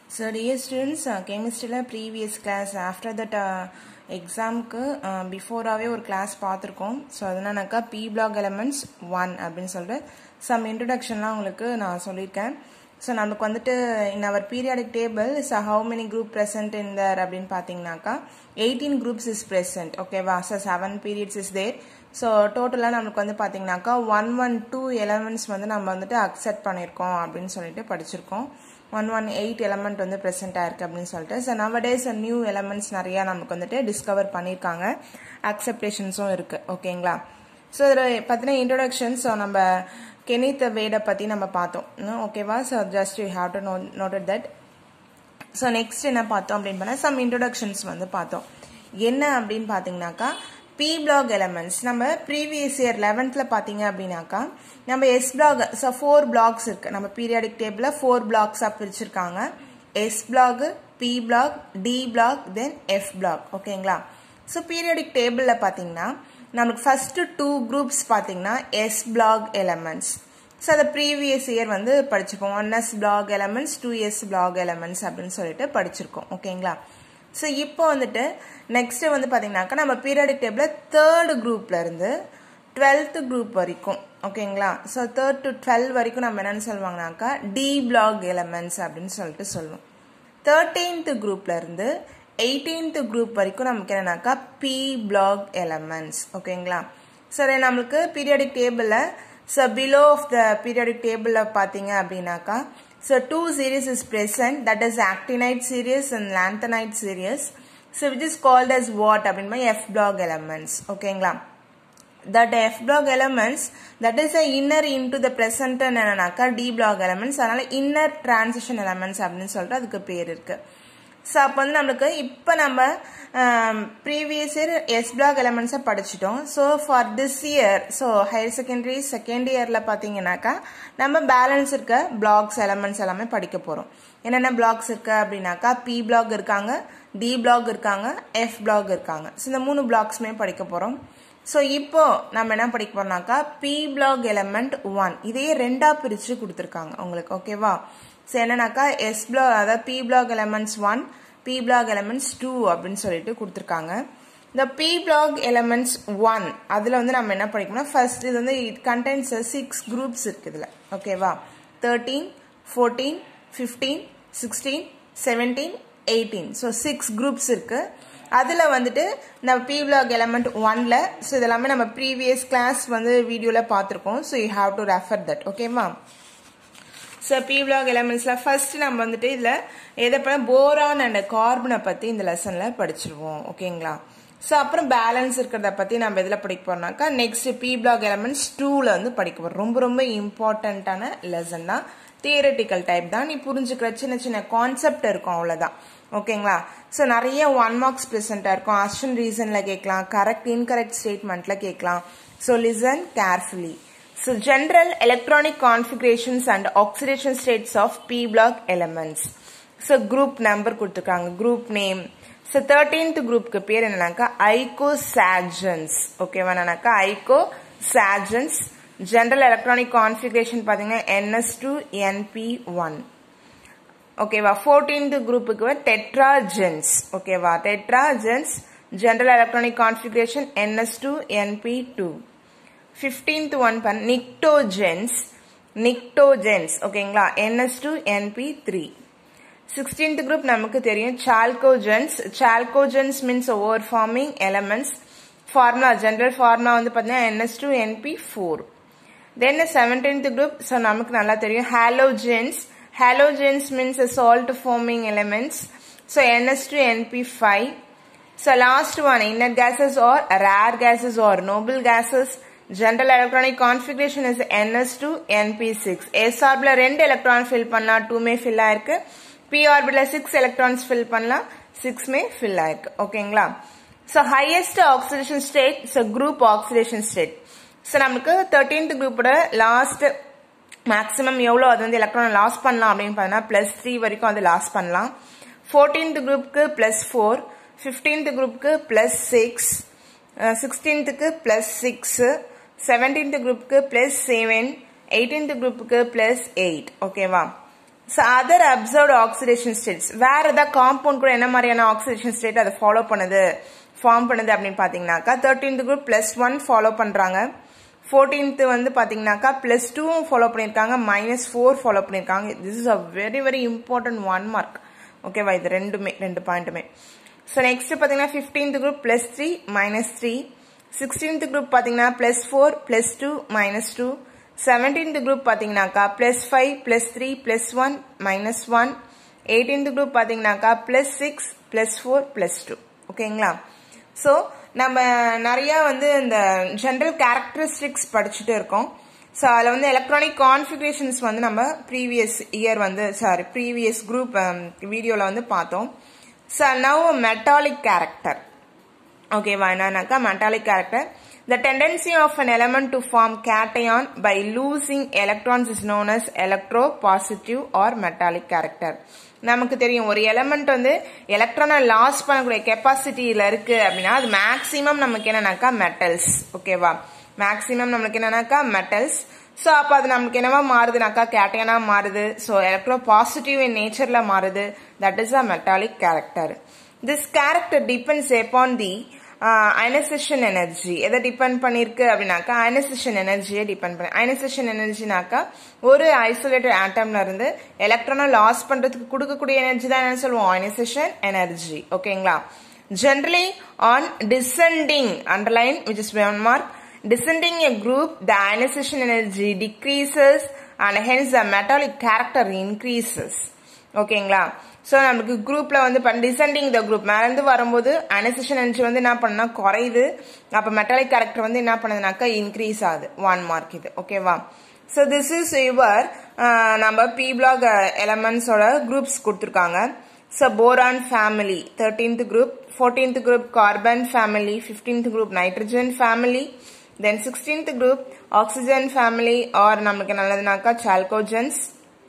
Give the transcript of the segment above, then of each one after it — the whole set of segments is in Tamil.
So dear students, uh, chemistryல previous class after that uh, எக்ஸாமுக்கு பிஃபோராகவே ஒரு கிளாஸ் பார்த்துருக்கோம் ஸோ அதனாக்கா பி பிளாக் எலமெண்ட்ஸ் ஒன் அப்படின்னு சொல்லிட்டு சம் இன்ட்ரடக்ஷன்லாம் உங்களுக்கு நான் சொல்லியிருக்கேன் ஸோ நமக்கு வந்துட்டு in our periodic table so how many group present in their அப்படின்னு பார்த்தீங்கன்னாக்கா எயிட்டீன் குரூப்ஸ் இஸ் ப்ரெசென்ட் ஓகேவா so seven periods is there so டோட்டலாக நமக்கு வந்து பார்த்தீங்கன்னாக்கா ஒன் ஒன் டூ எலமெண்ட்ஸ் வந்து நம்ம வந்துட்டு அக்செப்ட் பண்ணியிருக்கோம் அப்படின்னு சொல்லிட்டு படிச்சிருக்கோம் ஒன் ஒன் எயிட் எலமெண்ட் வந்து ப்ரெசென்ட் ஆயிருக்கு அப்படின்னு சொல்லிட்டு ஸோ நவடேஸ் நியூ எலமெண்ட்ஸ் நிறையா நமக்கு வந்துட்டு டிஸ்கவர் பண்ணியிருக்காங்க அக்செப்டேஷன்ஸும் இருக்குது ஓகேங்களா ஸோ இதில் பார்த்தீங்கன்னா இன்ட்ரொடக்ஷன் ஸோ நம்ம கெனித் வேடை பற்றி நம்ம பார்த்தோம் ஓகேவா so just you have to know noted that so next என்ன பார்த்தோம் அப்படின்னு பண்ணால் சம் இன்ட்ரொடக்ஷன்ஸ் வந்து பார்த்தோம் என்ன அப்படின்னு பார்த்தீங்கன்னாக்கா பி பிளாக் எலமெண்ட்ஸ் நம்ம ப்ரீவியஸ் இயர் லெவன்த்தில் பார்த்தீங்க அப்படின்னாக்கா நம்ம s block so four blocks இருக்கு நம்ம பீரியாடிக் டேபிளில் ஃபோர் பிளாக்ஸாக பிரிச்சிருக்காங்க s block p block d block then f block ஓகேங்களா ஸோ பீரியாடிக் டேபிளில் பார்த்தீங்கன்னா நமக்கு ஃபர்ஸ்ட் டூ குரூப்ஸ் பார்த்தீங்கன்னா எஸ் பிளாக் எலமெண்ட்ஸ் ஸோ அதை ப்ரீவியஸ் இயர் வந்து படிச்சிருப்போம் one s block elements two s block elements அப்படின்னு சொல்லிட்டு படிச்சிருக்கோம் ஓகேங்களா ஸோ இப்போ வந்துட்டு நெக்ஸ்ட் வந்து பார்த்தீங்கன்னாக்கா நம்ம பீரியாடிக் டேபிளில் தேர்டு குரூப்ல இருந்து டுவெல்த் குரூப் வரைக்கும் ஓகேங்களா ஸோ தேர்ட் டு டுவெல் வரைக்கும் நம்ம என்னன்னு சொல்லுவாங்கனாக்கா டி பிளாக் எலமெண்ட்ஸ் அப்படின்னு சொல்லிட்டு சொல்லுவோம் தேர்ட்டீன்த் குரூப்ல இருந்து எயிட்டீன்த் குரூப் வரைக்கும் நமக்கு என்னன்னாக்கா பி பிளாக் எலமெண்ட்ஸ் ஓகேங்களா சரி நம்மளுக்கு பீரியாடிக் டேபிளில் so below of the periodic டேபிளில் பார்த்தீங்க அப்படின்னாக்கா So two series is present that is actinide series and lanthanide series. So which is called as what அப்படின்னா F block elements. ஓகேங்களா that F block elements that is a inner into the present என்னன்னாக்கா D block elements அதனால inner transition elements அப்படின்னு சொல்லிட்டு அதுக்கு பேர் இருக்கு ஸோ அப்போ வந்து நம்மளுக்கு இப்போ நம்ம ப்ரீவியஸ் இயர் எஸ் பிளாக் எலமெண்ட்ஸை படிச்சிட்டோம் so for this year so higher secondary second இயரில் பார்த்தீங்கன்னாக்கா நம்ம பேலன்ஸ் இருக்க பிளாக்ஸ் எலமெண்ட்ஸ் எல்லாமே படிக்க போகிறோம் என்னென்ன பிளாக்ஸ் இருக்கு அப்படின்னாக்கா பி பிளாக் இருக்காங்க டி பிளாக் இருக்காங்க எஃப் பிளாக் இருக்காங்க ஸோ இந்த மூணு பிளாக்ஸுமே படிக்க போகிறோம் ஸோ இப்போ நம்ம என்ன படிக்க போறோம்னாக்கா பி பிளாக் எலமெண்ட் ஒன் இதையே ரெண்டா பிரிச்சு கொடுத்துருக்காங்க உங்களுக்கு ஓகேவா ஸோ என்னன்னாக்கா எஸ் பிளாக் அதாவது p block elements one p block elements two அப்படின்னு சொல்லிட்டு கொடுத்துருக்காங்க இந்த பி பிளாக் எலமெண்ட்ஸ் ஒன் அதில் வந்து நம்ம என்ன படிக்கணும்னா ஃபர்ஸ்ட் இது வந்து இட் கண்டென்ட்ஸ் சிக்ஸ் குரூப்ஸ் இருக்கு இதில் ஓகேவா thirteen fourteen fifteen sixteen seventeen eighteen so six groups இருக்கு அதில் வந்துட்டு நம்ம பி பிளாக் எலமெண்ட் ஒன்ல ஸோ இதெல்லாமே நம்ம ப்ரீவியஸ் கிளாஸ் வந்து வீடியோவில் பார்த்துருக்கோம் so you have to refer that ஓகேவா ஸோ பி பிளாக் எலமெண்ட்ஸில் ஃபர்ஸ்ட் நம்ம வந்துட்டு இதில் எதை பண்ண போரான் அண்ட் கார்பனை பற்றி இந்த லெசனில் படிச்சிருவோம் ஓகேங்களா ஸோ அப்புறம் பேலன்ஸ் இருக்கிறத பற்றி நம்ம எதில் படிக்க போறோம்னாக்கா நெக்ஸ்ட் பி பிளாக் எலமெண்ட்ஸ் டூவில் வந்து படிக்க போகிறோம் ரொம்ப ரொம்ப இம்பார்ட்டண்ட்டான லெசன் தான் தியரட்டிக்கல் டைப் தான் நீ புரிஞ்சுக்கிற சின்ன சின்ன கான்செப்ட் இருக்கும் அவ்வளோதான் ஓகேங்களா ஸோ நிறைய ஒன் மார்க்ஸ் ப்ரெசென்ட்டாக இருக்கும் அஸ்டன் ரீசனில் கேட்கலாம் கரெக்ட் இன்கரெக்ட் ஸ்டேட்மெண்ட்டில் கேட்கலாம் so listen carefully So general electronic configurations and oxidation states of p block elements. So group number கொடுத்துருக்காங்க group name. So 13th குரூப்க்கு பேர் என்னன்னாக்கா ஐகோசாஜன்ஸ் ஓகேவா என்னன்னாக்கா ஐகோசாஜன்ஸ் ஜென்ரல் எலக்ட்ரானிக் கான்ஃபிகரேஷன் பார்த்தீங்கன்னா என்எஸ் டூ என்பி ஒன் ஓகேவா ஃபோர்டீன்த் குரூப்புக்கு டெட்ராஜென்ஸ் ஓகேவா tetragens general electronic configuration n s two n p two fifteenth one பன் நிக்டோஜென்ஸ் நிக்டோஜென்ஸ் ஓகேங்களா n s two n p three sixteenth group நமக்கு தெரியும் chalcogens chalcogens means ore forming elements formula general formula வந்து பார்த்தீங்கன்னா n s two n p four then seventeenth group so நமக்கு நல்லா தெரியும் halogens ஹாலோஜென்ஸ் means salt forming elements so n s two n p five so last one inert gases or rare gases or noble gases general electronic configuration is NS2 NP6 S ஆர்பில ரெண்டு எலக்ட்ரான் ஃபில் பண்ணலாம் டூமே ஃபில் ஆயிருக்கு பி ஆர்பில சிக்ஸ் எலக்ட்ரான்ஸ் ஃபில் பண்ணலாம் சிக்ஸ்மே ஃபில் ஆயிருக்கு ஓகேங்களா so highest oxidation state so group oxidation state so நமக்கு தேர்ட்டீன்த் குரூப்போட லாஸ்ட் மேக்ஸிமம் எவ்வளோ அது வந்து எலக்ட்ரான் லாஸ் பண்ணலாம் அப்படின்னு பார்த்தீங்கன்னா பிளஸ் த்ரீ வரைக்கும் அது லாஸ் பண்ணலாம் ஃபோர்டீன்த் குரூப்க்கு பிளஸ் ஃபோர் ஃபிஃப்டீன்த் குரூப்க்கு பிளஸ் சிக்ஸ் சிக்ஸ்டீன்த்துக்கு பிளஸ் சிக்ஸு செவன்டீன்த் குரூப்புக்கு பிளஸ் செவன் எயிட்டீன்த் குரூப்புக்கு பிளஸ் எயிட் ஓகேவா so other observed oxidation states வேற ஏதாவது காம்பவுண்ட் கூட என்ன மாதிரியான ஆக்சிடேஷன் ஸ்டேட் அதை ஃபாலோ பண்ணுது ஃபார்ம் பண்ணுது அப்படின்னு பார்த்தீங்கன்னாக்கா thirteenth group plus one follow பண்ணுறாங்க ஃபோர்டீன்த் வந்து பார்த்தீங்கன்னாக்கா ப்ளஸ் டூவும் ஃபாலோ பண்ணியிருக்காங்க மைனஸ் ஃபோர் ஃபாலோ பண்ணியிருக்காங்க this is a very very important one mark ஓகேவா இது ரெண்டுமே ரெண்டு பாயிண்ட்டுமே ஸோ நெக்ஸ்ட் பார்த்தீங்கன்னா fifteenth group plus three minus three sixteenth group பார்த்தீங்கன்னா plus four plus two minus two seventeenth group பார்த்தீங்கன்னாக்கா plus five plus three plus one minus one eighteenth group பார்த்தீங்கன்னாக்கா plus six plus four plus two ஓகேங்களா ஸோ நம்ம நிறைய வந்து இந்த ஜென்ரல் கேரக்டரிஸ்டிக்ஸ் படிச்சுட்டு இருக்கோம் ஸோ அதில் வந்து எலக்ட்ரானிக் கான்ஃபிகரேஷன்ஸ் வந்து நம்ம ப்ரீவியஸ் இயர் வந்து சாரி ப்ரீவியஸ் குரூப் வீடியோவில் வந்து பார்த்தோம் ஸோ நவ் மெட்டாலிக் கேரக்டர் ஓகேவா என்னன்னாக்கா metallic character The tendency of an element to form cation by losing electrons is known as electropositive or metallic character. நமக்கு தெரியும் ஒரு எலமெண்ட் வந்து எலக்ட்ரானை லாஸ் பண்ணக்கூடிய கெப்பாசிட்டியில இருக்கு அப்படின்னா அது மேக்சிமம் நமக்கு என்னன்னாக்கா மெட்டல்ஸ் ஓகேவா மேக்சிமம் நமக்கு என்னன்னாக்கா மெட்டல்ஸ் ஸோ அப்போ அது நமக்கு என்னவா மாறுதுனாக்கா கேட்டையனா மாறுது ஸோ எலக்ட்ரோ பாசிட்டிவ் இன் நேச்சர்ல மாறுது that is a metallic character this character depends upon the ionisation energy எதை டிபெண்ட் பண்ணிருக்கு அப்படின்னாக்கா அயனைசேஷன் எனர்ஜியை டிபெண்ட் பண்ணி அயனைசேஷன் எனர்ஜினாக்கா ஒரு ஐசோலேட்டட் ஆட்டம்ல இருந்து எலக்ட்ரானை லாஸ் பண்றதுக்கு கொடுக்கக்கூடிய எனர்ஜி தான் என்ன சொல்லுவோம் அயனைசேஷன் எனர்ஜி ஓகேங்களா generally on descending underline which is one mark descending a group the ionization energy decreases and hence the metallic character increases ஓகேங்களா ஸோ நமக்கு குரூப்ல வந்து டிசெண்டிங் த குரூப் மேலேருந்து வரும்போது அனைசேஷன் எனர்ஜி வந்து என்ன பண்ணா குறையுது அப்போ மெட்டாலிக் கேரக்டர் வந்து என்ன பண்ணுதுனாக்கா இன்க்ரீஸ் ஆகுது ஒன் மார்க் இது ஓகேவா ஸோ திஸ் இஸ் யுவர் நம்ம பி பிளாக் எலமெண்ட்ஸோட குரூப்ஸ் கொடுத்துருக்காங்க so boron family thirteenth group fourteenth group carbon family fifteenth group nitrogen family then sixteenth group oxygen family or நமக்கு நல்லதுனாக்கா chalcogens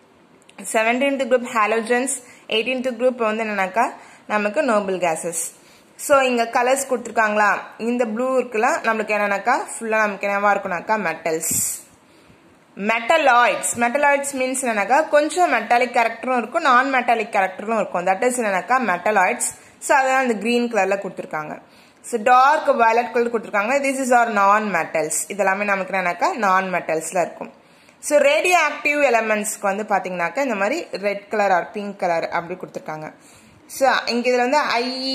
seventeenth group halogens eighteenth group வந்து என்னன்னாக்கா நமக்கு நோபல் கேசஸ் ஸோ இங்கே கலர்ஸ் கொடுத்துருக்காங்களா இந்த ப்ளூ இருக்குல்ல நம்மளுக்கு என்னன்னாக்கா ஃபுல்லாக நமக்கு என்னவா இருக்கும்னாக்கா மெட்டல்ஸ் மெட்டலாய்ட்ஸ் மெட்டலாய்ட்ஸ் மீன்ஸ் என்னன்னாக்கா கொஞ்சம் மெட்டாலிக் கேரக்டரும் இருக்கும் நான் மெட்டாலிக் கேரக்டரும் இருக்கும் தட் இஸ் என்னன்னாக்கா மெட்டலாய்ட்ஸ் ஸோ அதான் அந்த கிரீன் கலர்ல கொடுத்துருக்காங்க ஸோ டார்க் வயலட் கலர் கொடுத்துருக்காங்க this is or non metals இதெல்லாமே நமக்கு என்னன்னாக்கா நான் மெட்டல்ஸ்ல இருக்கும் ஸோ ரேடியோ ஆக்டிவ் எலமெண்ட்ஸ்க்கு வந்து பார்த்தீங்கன்னாக்கா இந்த மாதிரி red colour or pink colour அப்படி கொடுத்துருக்காங்க ஸோ இங்கே இதில் வந்து ஐஇ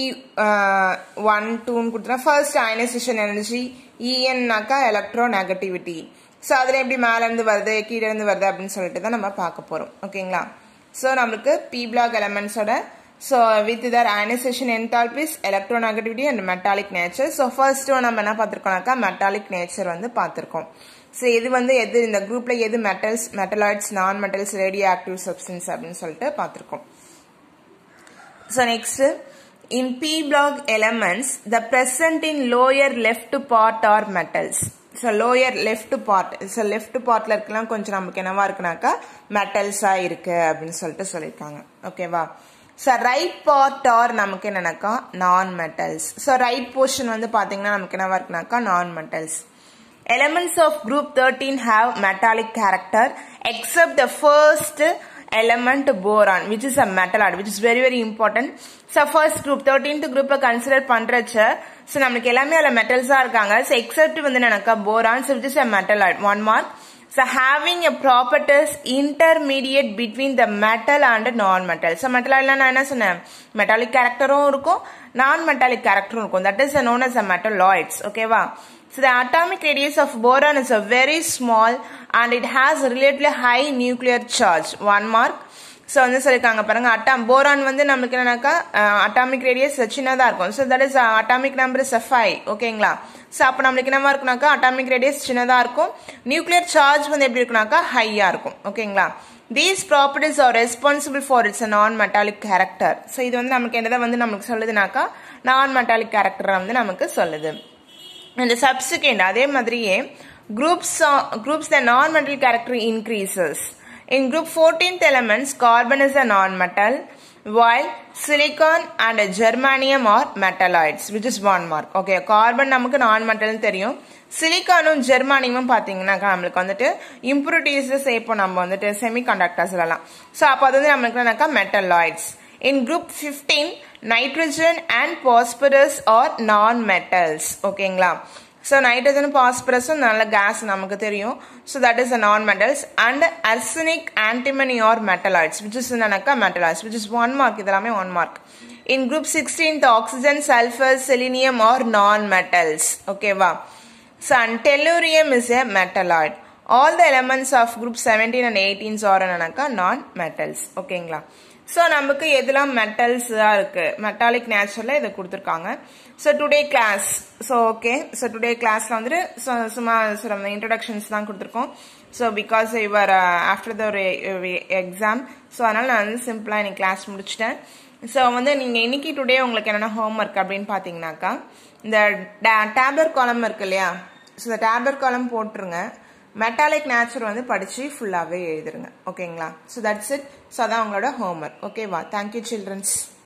ஒன் டூன்னு கொடுத்துருக்காங்க ஃபர்ஸ்ட் அயனைசேஷன் எனர்ஜி இஎன்னாக்கா எலக்ட்ரோ நெகட்டிவிட்டி ஸோ அதில் எப்படி மேலேருந்து வருது கீழேருந்து வருது அப்படின்னு சொல்லிட்டு தான் நம்ம பார்க்க போகிறோம் ஓகேங்களா ஸோ நம்மளுக்கு பி பிளாக் எலமெண்ட்ஸோட so with their ionisation enthalpies electronegativity and metallic nature so first நம்ம என்ன பார்த்துருக்கோம்னாக்கா மெட்டாலிக் நேச்சர் வந்து பார்த்துருக்கோம் ஸோ இது வந்து எது இந்த குரூப்ல எது metals metalloids non metals radio active substance அப்படின்னு சொல்லிட்டு பார்த்துருக்கோம் so next in p block elements the present in lower left part are metals so lower left part so left பார்ட்ல இருக்கலாம் கொஞ்சம் நமக்கு என்னவா இருக்குனாக்கா மெட்டல்ஸா இருக்கு அப்படின்னு சொல்லிட்டு சொல்லியிருக்காங்க ஓகேவா ஸோ ரைட் பார்ட் ஆர் நமக்கு என்னன்னாக்கா நான் மெட்டல்ஸ் ஸோ ரைட் போர்ஷன் வந்து பாத்தீங்கன்னா நமக்கு என்னவா இருக்குனாக்கா non metals Elements of group 13 have metallic character except the first element boron which is a metalloid which is very very important. So first group 13th group consider பண்றச்ச so நமக்கு எல்லாமே அதுல மெட்டல்ஸா இருக்காங்க so except வந்து எனக்கு boron so which is a metalloid one mark so having a properties intermediate between the metal and non-metal so metalloidல நான் என்ன சொன்னேன் metallic characterம் இருக்கும் non-metallic characterம் இருக்கும் that is known as a metalloids ஓகேவா So the atomic radius of boron is a very small and it has relatively high nuclear charge. One mark. So வந்து சொல்லியிருக்காங்க பாருங்க அட்டாம் போரான் வந்து நமக்கு என்னன்னாக்கா அட்டாமிக் ரேடியஸ் சின்னதாக இருக்கும் so that is atomic number is five ஓகேங்களா ஸோ அப்போ நம்மளுக்கு என்னவா இருக்குனாக்கா அட்டாமிக் ரேடியஸ் சின்னதாக இருக்கும் நியூக்ளியர் சார்ஜ் வந்து எப்படி இருக்குனாக்கா ஹையாக இருக்கும் ஓகேங்களா these properties are responsible for its non metallic character so இது வந்து நமக்கு என்னதை வந்து நமக்கு சொல்லுதுனாக்கா நான் மெட்டாலிக் கேரக்டர் வந்து நமக்கு சொல்லுது இந்த சப்சிக்வெண்ட் அதே மாதிரியே groups groups the non metal character increases In group 14th elements, carbon is a non-metal, while silicon and germanium are metalloids, which is one mark. Okay, carbon நமக்கு non-metal தெரியும் சிலிக்கானும் ஜெர்மானியமும் பார்த்தீங்கன்னாக்கா நம்மளுக்கு வந்துட்டு இம்ப்யூரிட்டிஸ் சேர்ப்போம் நம்ம வந்துட்டு செமிகண்டக்டர்ஸ்லாம் ஸோ அப்போ அது வந்து நம்மளுக்கு என்னக்கா metalloids in group fifteen nitrogen and phosphorus are non metals ஓகேங்களா ஸோ நைட்ரஜன் பாஸ்பரஸும் நல்ல கேஸ் நமக்கு தெரியும் so that is a non metals and arsenic antimony are metalloids which is என்னக்கா metalloids which is one mark இதெல்லாமே one mark in group sixteenth oxygen sulphur selenium are non metals ஓகேவா so and tellurium is a metalloid all the elements of group seventeen and eighteens are என்னக்கா நான் மெட்டல்ஸ் ஓகேங்களா ஸோ நமக்கு எதெல்லாம் மெட்டல்ஸாக இருக்கு மெட்டாலிக் நேச்சுரலில் இதை கொடுத்துருக்காங்க so today class so okay so today கிளாஸில் வந்துட்டு ஸோ சும்மா சில இன்ட்ரடக்ஷன்ஸ் தான் கொடுத்துருக்கோம் so because your after the ஒரு எக்ஸாம் ஸோ அதனால் நான் வந்து சிம்பிளாக இன்னைக்கு கிளாஸ் முடிச்சிட்டேன் ஸோ வந்து நீங்கள் இன்னைக்கு டுடே உங்களுக்கு என்னென்ன ஹோம் ஒர்க் அப்படின்னு பார்த்தீங்கன்னாக்கா இந்த டேப்லர் காலம் இருக்கு இல்லையா ஸோ இந்த டேப்லர் காலம் போட்டுருங்க மெட்டாலிக் நேச்சர் வந்து படித்து ஃபுல்லாகவே எழுதுருங்க ஓகேங்களா ஸோ தட்ஸ் இட் ஸோ அதான் உங்களோட ஹோம்ஒர்க் ஓகேவா தேங்க்யூ சில்ட்ரன்ஸ்